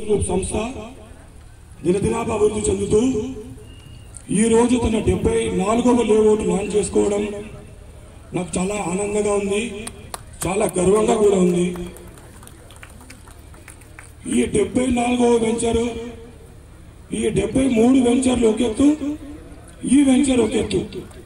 group సంస్థ దినదినాభివృద్ధి చెందుతూ ఈ రోజు తన డెబ్బై నాలుగవ లేఅవుట్ లాంచ్ చేసుకోవడం నాకు చాలా ఆనందంగా ఉంది చాలా గర్వంగా కూడా ఉంది ఈ డెబ్బై నాలుగవ వెంచర్ ఈ డెబ్బై మూడు వెంచర్లు ఒక ఎత్తు ఈ వెంచర్ ఒక ఎత్తు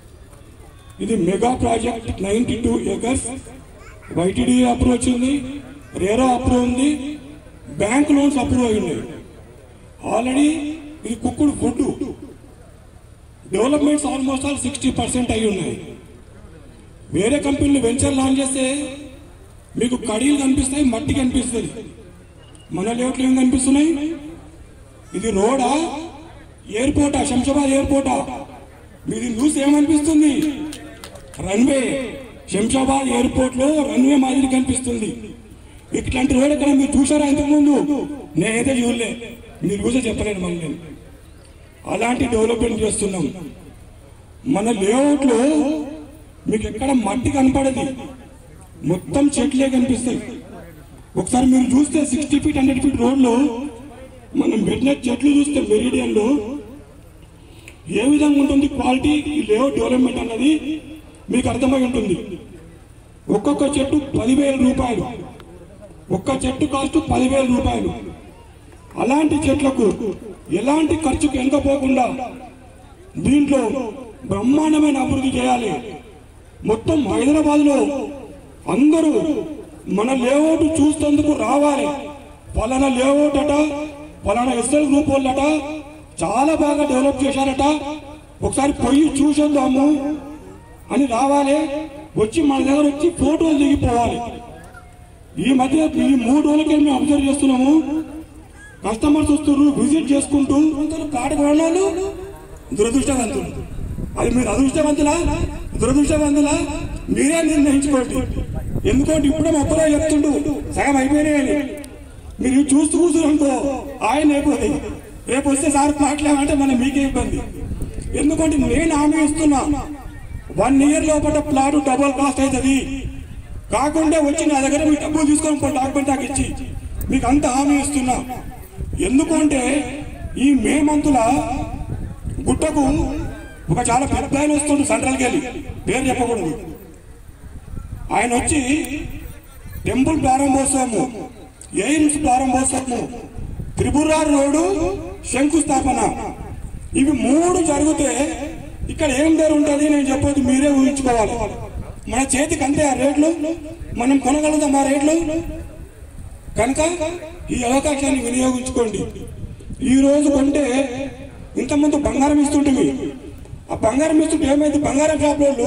ఇది mega project ninety two acres YTD approve వచ్చింది రేరా అప్రూవ్ ఉంది బ్యాంక్ లోన్స్ అప్రూవ్ అయ్యింది ఆల్రెడీ ఇది కుక్కుడు ఫుడ్ developments almost all sixty percent అయి ఉన్నాయి వేరే కంపెనీలు వెంచర్ లాంచ్ చేస్తే మీకు కడీలు కనిపిస్తాయి మట్టి కనిపిస్తుంది మన లేఅవుట్లు ఏం కనిపిస్తున్నాయి ఇది రోడా ఎయిర్పోర్టా శంషాబాద్ ఎయిర్పోర్టా మీది చూసి ఏమనిపిస్తుంది రన్వే శంషాబాద్ ఎయిర్పోర్ట్ లో రన్వే మాదిరి కనిపిస్తుంది ఇట్లాంటి రోడ్ ఎక్కడ మీరు చూసారా ఇంతకుముందు నేనైతే చూడలే మీరు చూసే చెప్పలేను మళ్ళీ నేను అలాంటి డెవలప్మెంట్ చేస్తున్నాం మన లేఅవుట్ లో మీకు ఎక్కడ మట్టి కనపడదు మొత్తం చెట్లే కనిపిస్తాయి ఒకసారి మీరు చూస్తే సిక్స్టీ ఫీట్ హండ్రెడ్ ఫీట్ రోడ్లో మనం పెట్టిన చెట్లు చూస్తే మెరిడియన్ లో ఏ విధంగా ఉంటుంది క్వాలిటీ ఈ లేఅవుట్ డెవలప్మెంట్ అన్నది మీకు అర్థమై ఉంటుంది ఒక్కొక్క చెట్టు పదివేల రూపాయలు ఒక్క చెట్టు కాస్ట్ పదివేల రూపాయలు అలాంటి చెట్లకు ఎలాంటి ఖర్చుకు వెనకపోకుండా దీంట్లో బ్రహ్మాండమైన అభివృద్ధి చేయాలి మొత్తం హైదరాబాద్ లో అందరూ మన లేఅవుట్ చూసేందుకు రావాలి పలానా లేఅవుట్ అట పలానా ఎస్ఎల్ గ్రూప్ వాళ్ళట చాలా బాగా డెవలప్ చేశారట ఒకసారి పోయి చూసేద్దాము అని రావాలి వచ్చి మన దగ్గర వచ్చి ఫోటోలు దిగిపోవాలి ఈ మధ్య ఈ మూడు రోజులకే మేము అబ్జర్వ్ చేస్తున్నాము కస్టమర్స్ వస్తున్నారు విజిట్ చేసుకుంటూ పాట కొనాలు దురదృష్టవంతులు అది మీరు అదృష్టవంతులా దురదృష్టవంతులా మీరే నిర్ణయించుకోండి ఎందుకంటే ఇప్పుడే మొక్కలో చెప్తుండు సగం అయిపోయినాయని మీరు ఇవి చూస్తూ కూర్చున్నారనుకో ఆయన అయిపోతాయి రేపు వస్తే సార్ ప్లాట్లేమంటే మనం మీకే ఇబ్బంది ఎందుకంటే నేను హామీ ఇస్తున్నా వన్ ఇయర్ లోపల ప్లాట్ డబుల్ కాస్ట్ అవుతుంది కాకుండా వచ్చి నా దగ్గర మీ డబ్బులు తీసుకొని పోయి డాక్యుమెంట్ నాకు ఇచ్చి మీకు అంత హామీ ఇస్తున్నా ఎందుకంటే ఈ మే మంతుల గుట్టకు ఒక చాలా పెద్ద ఆయన వస్తుండు సెంట్రల్కి వెళ్ళి పేరు చెప్పకూడదు ఆయన వచ్చి టెంపుల్ ప్రారంభోత్సవము ఎయిమ్స్ ప్రారంభోత్సవము త్రిపుర రోడ్డు శంకుస్థాపన ఇవి మూడు జరిగితే ఇక్కడ ఏం ధర ఉంటుంది నేను చెప్పొద్దు మీరే ఊహించుకోవాలి మన చేతికి అంతే ఆ రేట్లు మనం కొనగలుగుతాం ఆ రేట్లు కనుక ఈ అవకాశాన్ని వినియోగించుకోండి ఈ రోజు కొంటే ఇంతకుముందు బంగారం ఇస్తుంటుంది ఆ బంగారం ఇస్తుంటే ఏమైంది బంగారం షాప్ వాళ్ళు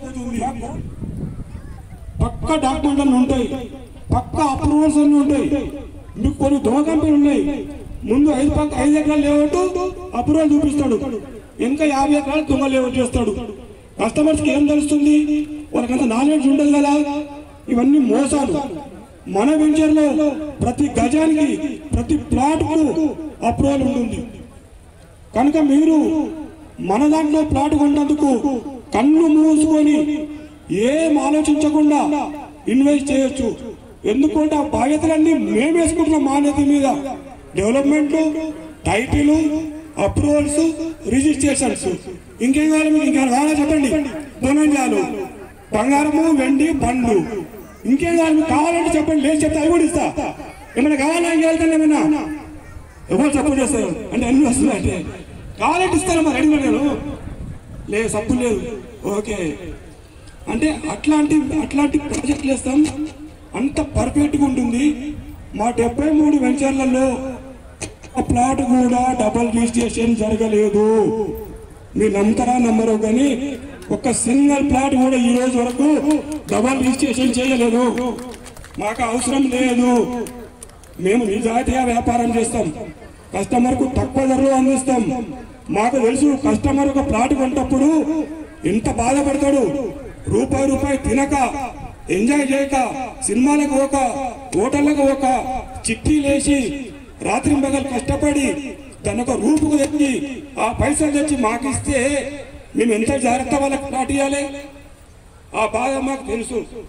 పక్క డాక్యుమెంట్ అన్ని ఉంటాయి పక్క అప్రూవల్స్ అన్ని ఉంటాయి మీకు కొన్ని దొంగ కంపెనీలు ఉన్నాయి ముందు ఐదు పక్క ఐదు ఎకరాలు లేవట్టు అప్రూవల్ చూపిస్తాడు ఇంకా యాభై ఎకరాలు దొంగ లేవట్ చేస్తాడు కస్టమర్స్ కి ఏం తెలుస్తుంది వాళ్ళకంత నాలెడ్జ్ ఉండదు కదా ఇవన్నీ మోసాలు మన వెంచర్ లో ప్రతి గజానికి ప్రతి ప్లాట్ కు అప్రూవల్ ఉంటుంది కనుక మీరు మన దాంట్లో ప్లాట్ కొన్నందుకు కళ్ళు మూసుకొని ఏం ఆలోచించకుండా ఇన్వెస్ట్ చేయొచ్చు ఎందుకంటే ఆ బాధ్యతలన్నీ మేము వేసుకుంటున్నాం మా నెత్తి మీద డెవలప్మెంట్ టైటిల్ అప్రూవల్స్ రిజిస్ట్రేషన్స్ ఇంకేం కావాలి మీకు ఇంకా కావాలా చెప్పండి బొనంజాలు బంగారము వెండి బండ్లు ఇంకేం కావాలి మీకు కావాలంటే చెప్పండి లేదు చెప్తే అవి కూడా ఇస్తా ఏమైనా కావాలా ఇంకేం వెళ్తాను ఏమైనా ఎవరు సపోర్ట్ చేస్తారు అంటే అన్ని వస్తున్నాయి అంటే కావాలంటే ఇస్తారా మరి అడిగిన నేను లేదు సప్పు లేదు ఓకే అంటే అట్లాంటి అట్లాంటి ప్రాజెక్టులు వేస్తాం అంత పర్ఫెక్ట్గా ఉంటుంది మా డెబ్బై మూడు వెంచర్లలో ఆ ప్లాట్ కూడా డబల్ రిజిస్ట్రేషన్ జరగలేదు మీరు నమ్ముతారా నమ్మరు కానీ ఒక సింగిల్ ప్లాట్ కూడా ఈ రోజు వరకు డబల్ రిజిస్ట్రేషన్ చేయలేదు మాకు అవసరం లేదు మేము నిజాయితీగా వ్యాపారం చేస్తాం కస్టమర్ కు తక్కువ ధరలో అందిస్తాం మాకు తెలుసు కస్టమర్ ఒక ప్లాట్ కొంటప్పుడు ఎంత బాధపడతాడు రూపాయి రూపాయి తినక ఎంజాయ్ చేయక సినిమాలకు ఒక హోటళ్లకు ఒక చిట్టి లేచి రాత్రి పగలు కష్టపడి తన ఒక రూపుకు తెచ్చి ఆ పైసలు తెచ్చి మాకు ఇస్తే మేము ఎంత జాగ్రత్త వాళ్ళకి ప్లాట్ ఇవ్వాలి ఆ బాధ మాకు తెలుసు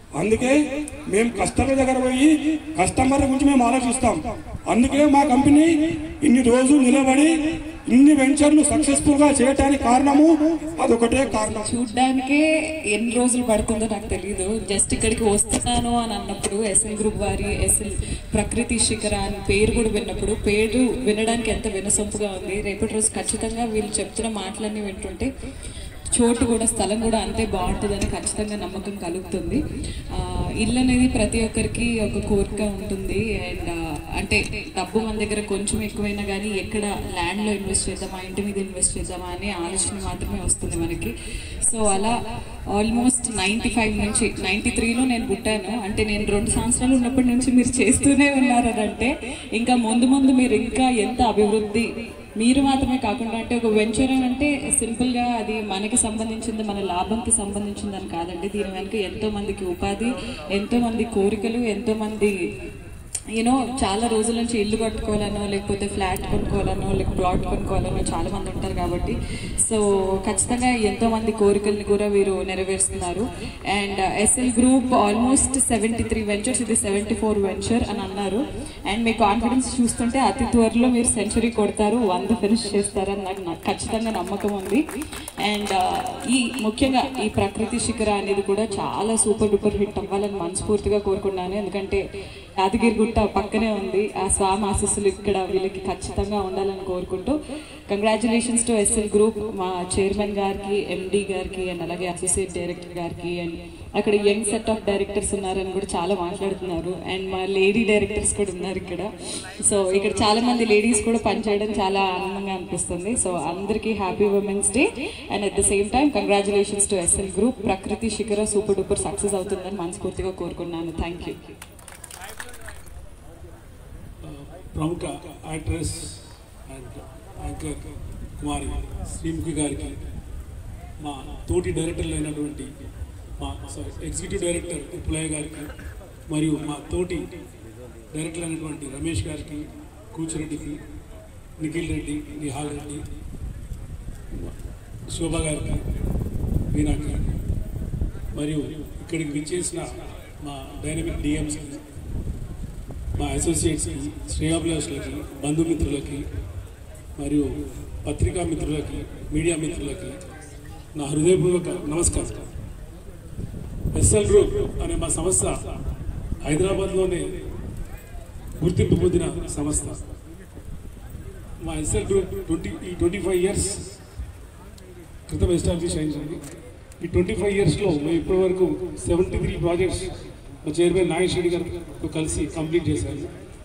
అందుకే మేము కస్టమర్ దగ్గర పోయి కస్టమర్ గురించి మేము ఆలోచిస్తాం అందుకే మా కంపెనీ ఇన్ని రోజులు నిలబడి ఇన్ని వెంచర్లు సక్సెస్ఫుల్ గా చేయడానికి కారణము అదొకటే కారణం చూడ్డానికే ఎన్ని రోజులు పడుతుందో నాకు తెలియదు జస్ట్ ఇక్కడికి వస్తున్నాను అని అన్నప్పుడు ఎస్ఎల్ గ్రూప్ వారి ఎస్ఎల్ ప్రకృతి శిఖర అని పేరు కూడా విన్నప్పుడు పేరు వినడానికి ఎంత వినసొంపుగా ఉంది రేపటి రోజు ఖచ్చితంగా వీళ్ళు చెప్తున్న మాటలన్నీ వింటుంటే చోటు కూడా స్థలం కూడా అంతే బాగుంటుందని ఖచ్చితంగా నమ్మకం కలుగుతుంది ఆ, ఇల్లు అనేది ప్రతి ఒక్కరికి ఒక కోరిక ఉంటుంది అండ్ అంటే డబ్బు మన దగ్గర కొంచెం ఎక్కువైనా కానీ ఎక్కడ ల్యాండ్లో ఇన్వెస్ట్ చేద్దామా ఇంటి మీద ఇన్వెస్ట్ చేద్దామా అనే ఆలోచన మాత్రమే వస్తుంది మనకి సో అలా ఆల్మోస్ట్ నైంటీ ఫైవ్ నుంచి నైంటీ త్రీలో నేను పుట్టాను అంటే నేను రెండు సంవత్సరాలు ఉన్నప్పటి నుంచి మీరు చేస్తూనే ఉన్నారు అని అంటే ఇంకా ముందు ముందు మీరు ఇంకా ఎంత అభివృద్ధి మీరు మాత్రమే కాకుండా అంటే ఒక వెంచర్ అని అంటే సింపుల్గా అది మనకి సంబంధించింది మన లాభంకి సంబంధించింది అని కాదండి దీని వెనుక ఎంతో మందికి ఉపాధి ఎంతో మంది కోరికలు ఎంతో మంది యూనో చాలా రోజుల నుంచి ఇల్లు కట్టుకోవాలనో లేకపోతే ఫ్లాట్ కొనుక్కోవాలనో లేక ప్లాట్ కొనుక్కోవాలనో చాలా మంది ఉంటారు కాబట్టి సో ఖచ్చితంగా ఎంతో మంది కోరికల్ని కూడా వీరు నెరవేరుస్తున్నారు and SL group almost seventy three ventures ఇది సెవెంటీ ఫోర్ వెంచర్ అని అన్నారు అండ్ మీ కాన్ఫిడెన్స్ చూస్తుంటే అతి త్వరలో మీరు సెంచరీ కొడతారు వంద ఫినిష్ చేస్తారని నాకు నాకు ఖచ్చితంగా నమ్మకం ఉంది అండ్ ఈ ముఖ్యంగా ఈ ప్రకృతి శిఖర అనేది కూడా చాలా సూపర్ డూపర్ హిట్ అవ్వాలని మనస్ఫూర్తిగా కోరుకున్నాను ఎందుకంటే యాదగిరి గుట్ట పక్కనే ఉంది ఆ స్వామి ఆశీస్సులు ఇక్కడ వీళ్ళకి ఖచ్చితంగా ఉండాలని కోరుకుంటూ కంగ్రాచులేషన్స్ టు ఎస్ఎల్ గ్రూప్ మా చైర్మన్ గారికి ఎండి గారికి అండ్ అలాగే అసోసియేట్ డైరెక్టర్ గారికి అండ్ అక్కడ యంగ్ సెట్ ఆఫ్ డైరెక్టర్స్ ఉన్నారని కూడా చాలా మాట్లాడుతున్నారు అండ్ మా లేడీ డైరెక్టర్స్ కూడా ఉన్నారు ఇక్కడ సో ఇక్కడ చాలా మంది లేడీస్ కూడా పనిచేయడం చాలా ఆనందంగా అనిపిస్తుంది సో అందరికీ happy women's day and at the same time congratulations to SL group Prakruthi Shikhara super duper success అవుతుందని మనస్ఫూర్తిగా కోరుకున్నాను థ్యాంక్ యూ ప్రముఖ యాక్ట్రెస్ అండ్ యాంకర్ కుమారి శ్రీముఖి గారికి మా తోటి డైరెక్టర్లు అయినటువంటి మా సారీ ఎగ్జిక్యూటివ్ డైరెక్టర్ పులయ్య గారికి మరియు మా తోటి డైరెక్టర్ అయినటువంటి రమేష్ గారికి కూచిరెడ్డికి నిఖిల్ రెడ్డి నిహాల్ రెడ్డి శోభ గారికి మీనా గారికి మరియు ఇక్కడికి విచ్చేసిన మా డైనమిక్ డిఎంస్కి మా అసోసియేట్స్కి శ్రేయాభిలాషులకి బంధుమిత్రులకి మరియు పత్రికా మిత్రులకి మీడియా మిత్రులకి నా హృదయపూర్వక నమస్కారం ఎస్ఎల్ గ్రూప్ అనే మా సంస్థ హైదరాబాద్లోనే గుర్తింపు పొందిన సంస్థ మా ఎస్ఎల్ గ్రూప్ ట్వంటీ ఈ ట్వంటీ ఫైవ్ ఇయర్స్ క్రితం ఎస్టాబ్లిష్ అయిందండి ఈ ట్వంటీ ఫైవ్ ఇయర్స్లో మేము ఇప్పటివరకు సెవెంటీ త్రీ ప్రాజెక్ట్స్ మా చైర్మన్ నాగేశ్వరి గారితో కలిసి కంప్లీట్ చేశారు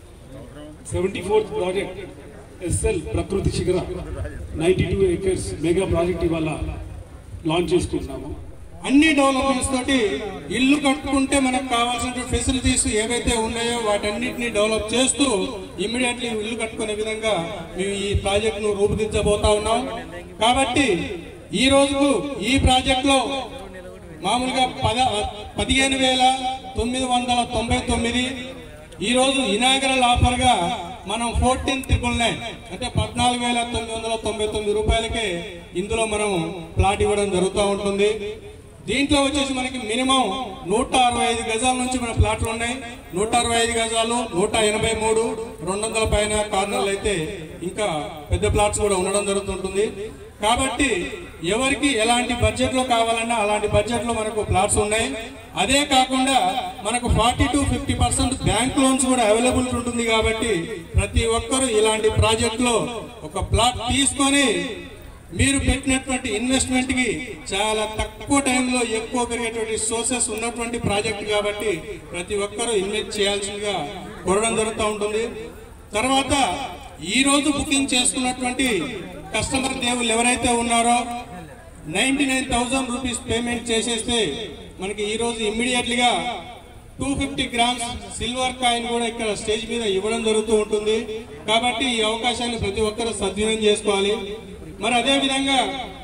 seventy fourth project SL Prakruthi Shikhara ninety two acres mega project ఇవాళ లాంచ్ చేసుకుంటున్నాము అన్ని డెవలప్మెంట్స్ తోటి ఇల్లు కట్టుకుంటే మనకు కావాల్సిన ఫెసిలిటీస్ ఏవైతే ఉన్నాయో వాటన్నిటిని డెవలప్ చేస్తూ ఇమ్మీడియట్లీ ఇల్లు కట్టుకునే విధంగా మేము ఈ ప్రాజెక్ట్ ను రూపుదిద్దబోతా ఉన్నాం కాబట్టి ఈ రోజుకు ఈ ప్రాజెక్ట్ లో మామూలుగా పద పదిహేను వేల తొమ్మిది వందల తొంభై తొమ్మిది ఈ రోజు ఇనాగరల్ ఆఫర్ గా మనం ఫోర్టీన్ ట్రిపుల్ నైన్ అంటే పద్నాలుగు వేల తొమ్మిది వందల తొంభై తొమ్మిది రూపాయలకే ఇందులో మనం ప్లాట్ ఇవ్వడం జరుగుతూ ఉంటుంది దీంట్లో వచ్చేసి మనకి మినిమం నూట అరవై ఐదు గజాల నుంచి మన ప్లాట్లు ఉన్నాయి నూట అరవై ఐదు గజాలు నూట ఎనభై మూడు రెండు వందల పైన కార్నర్లు అయితే ఇంకా పెద్ద ప్లాట్స్ కూడా ఉండడం జరుగుతుంటుంది కాబట్టి ఎవరికి ఎలాంటి బడ్జెట్ లో కావాలన్నా అలాంటి బడ్జెట్ లో మనకు ప్లాట్స్ ఉన్నాయి అదే కాకుండా మనకు forty to fifty percent bank loans కూడా అవైలబుల్ ఉంటుంది కాబట్టి ప్రతి ఒక్కరూ ఇలాంటి ప్రాజెక్ట్ లో ఒక ప్లాట్ తీసుకొని మీరు పెట్టినటువంటి ఇన్వెస్ట్మెంట్ కి చాలా తక్కువ టైంలో ఎక్కువ పెరిగేటువంటి సోర్సెస్ ఉన్నటువంటి ప్రాజెక్ట్ కాబట్టి ప్రతి ఒక్కరూ ఇన్వెస్ట్ చేయాల్సిందిగా కోరడం జరుగుతూ ఉంటుంది తర్వాత ఈ రోజు బుకింగ్ చేసుకున్నటువంటి కస్టమర్ దేవుళ్ళు ఎవరైతే ఉన్నారో ninety nine thousand rupees payment చేసేస్తే మనకి ఈ రోజు ఇమ్మీడియట్లీ గా two fifty grams silver coin కూడా ఇక్కడ స్టేజ్ మీద ఇవ్వడం జరుగుతూ ఉంటుంది కాబట్టి ఈ అవకాశాన్ని ప్రతి ఒక్కరూ సద్వినియోగం చేసుకోవాలి మరి అదే విధంగా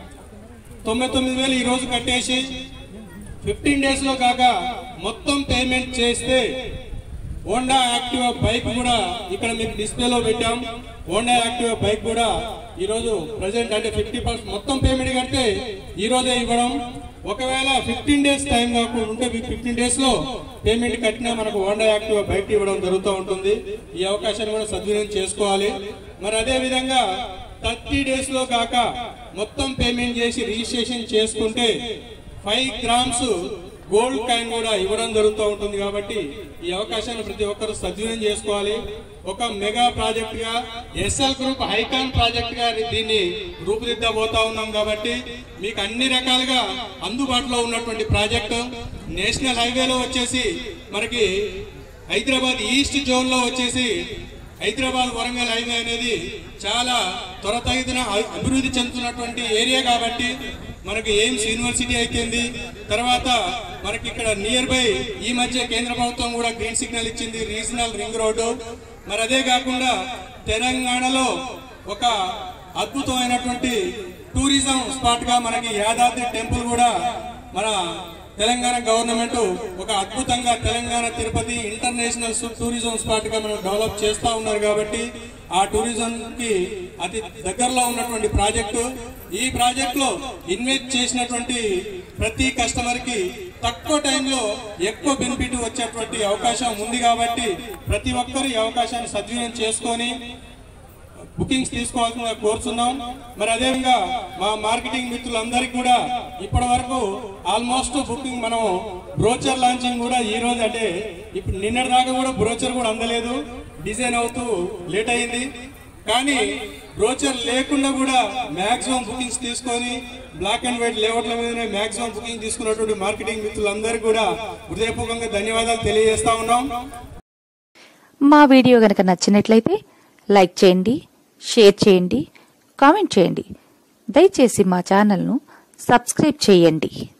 తొంభై తొమ్మిది వేలు ఈ రోజు కట్టేసి ఫిఫ్టీన్ డేస్ లో కాక మొత్తం పేమెంట్ చేస్తే హోండా యాక్టివా బైక్ కూడా ఇక్కడ మీకు డిస్ప్లేలో పెట్టాం హోండా యాక్టివా బైక్ కూడా ఈ రోజు ప్రజెంట్ అంటే ఫిఫ్టీ పర్సెంట్ మొత్తం పేమెంట్ కడితే ఈ రోజే ఇవ్వడం ఒకవేళ ఫిఫ్టీన్ డేస్ టైం కాకుండా ఉంటే మీకు ఫిఫ్టీన్ డేస్ లో పేమెంట్ కట్టినా మనకు హోండా యాక్టివ్ బయట ఇవ్వడం జరుగుతూ ఉంటుంది ఈ అవకాశాన్ని కూడా సద్వినియోగం చేసుకోవాలి మరి అదే విధంగా థర్టీ డేస్ లో కాక మొత్తం పేమెంట్ చేసి రిజిస్ట్రేషన్ చేసుకుంటే ఫైవ్ గ్రామ్స్ గోల్డ్ కాయిన్ కూడా ఇవ్వడం జరుగుతూ ఉంటుంది కాబట్టి ఈ అవకాశాన్ని ప్రతి ఒక్కరు సద్వినియోగం చేసుకోవాలి ఒక మెగా ప్రాజెక్ట్ గా ఎస్ఎల్ గ్రూప్ హైకాన్ ప్రాజెక్ట్ గా దీన్ని రూపుదిద్దబోతా ఉన్నాం కాబట్టి మీకు అన్ని రకాలుగా అందుబాటులో ఉన్నటువంటి ప్రాజెక్టు నేషనల్ హైవేలో వచ్చేసి మనకి హైదరాబాద్ ఈస్ట్ జోన్ లో వచ్చేసి హైదరాబాద్ వరంగల్ హైవే అనేది చాలా త్వరతగిన అభివృద్ధి చెందుతున్నటువంటి ఏరియా కాబట్టి మనకి ఎయిమ్స్ యూనివర్సిటీ అయిపోయింది తర్వాత మనకి ఇక్కడ నియర్ బై ఈ మధ్య కేంద్ర ప్రభుత్వం కూడా గ్రీన్ సిగ్నల్ ఇచ్చింది రీజనల్ రింగ్ రోడ్డు మరి అదే కాకుండా తెలంగాణలో ఒక అద్భుతమైనటువంటి టూరిజం స్పాట్ గా మనకి యాదాద్రి టెంపుల్ కూడా మన తెలంగాణ గవర్నమెంట్ ఒక అద్భుతంగా Telangana Tirupati international tourism spot గా మనం డెవలప్ చేస్తా ఉన్నారు కాబట్టి ఆ టూరిజం కి అతి దగ్గరలో ఉన్నటువంటి ప్రాజెక్టు ఈ ప్రాజెక్ట్ లో ఇన్వెస్ట్ చేసినటువంటి ప్రతి కస్టమర్ కి తక్కువ టైంలో ఎక్కువ బెనిఫిట్ వచ్చేటువంటి అవకాశం ఉంది కాబట్టి ప్రతి ఒక్కరు ఈ అవకాశాన్ని సద్వినియోగం చేసుకొని బుకింగ్స్ తీసుకోవాల్సిన కోరుతున్నాం మరి అదేవిధంగా మా మార్కెటింగ్ మిత్రులందరికీ కూడా ఇప్పటి వరకు ఆల్మోస్ట్ బుకింగ్ మనం బ్రోచర్ లాంచింగ్ కూడా ఈ రోజు అంటే ఇప్పుడు నిన్నటి దాకా కూడా బ్రోచర్ కూడా అందలేదు డిజైన్ అవుతూ లేట్ అయింది కానీ బ్రోచర్ లేకుండా కూడా మాక్సిమం బుకింగ్స్ తీసుకొని బ్లాక్ అండ్ వైట్ లేఅవుట్ల మీదనే మాక్సిమం బుకింగ్ తీసుకున్నటువంటి మార్కెటింగ్ మిత్రులందరికీ కూడా హృదయపూర్వకంగా ధన్యవాదాలు తెలియజేస్తా ఉన్నాం మా వీడియో గనక నచ్చినట్లయితే లైక్ చేయండి షేర్ చేయండి కామెంట్ చేయండి దయచేసి మా ఛానల్ను సబ్స్క్రైబ్ చేయండి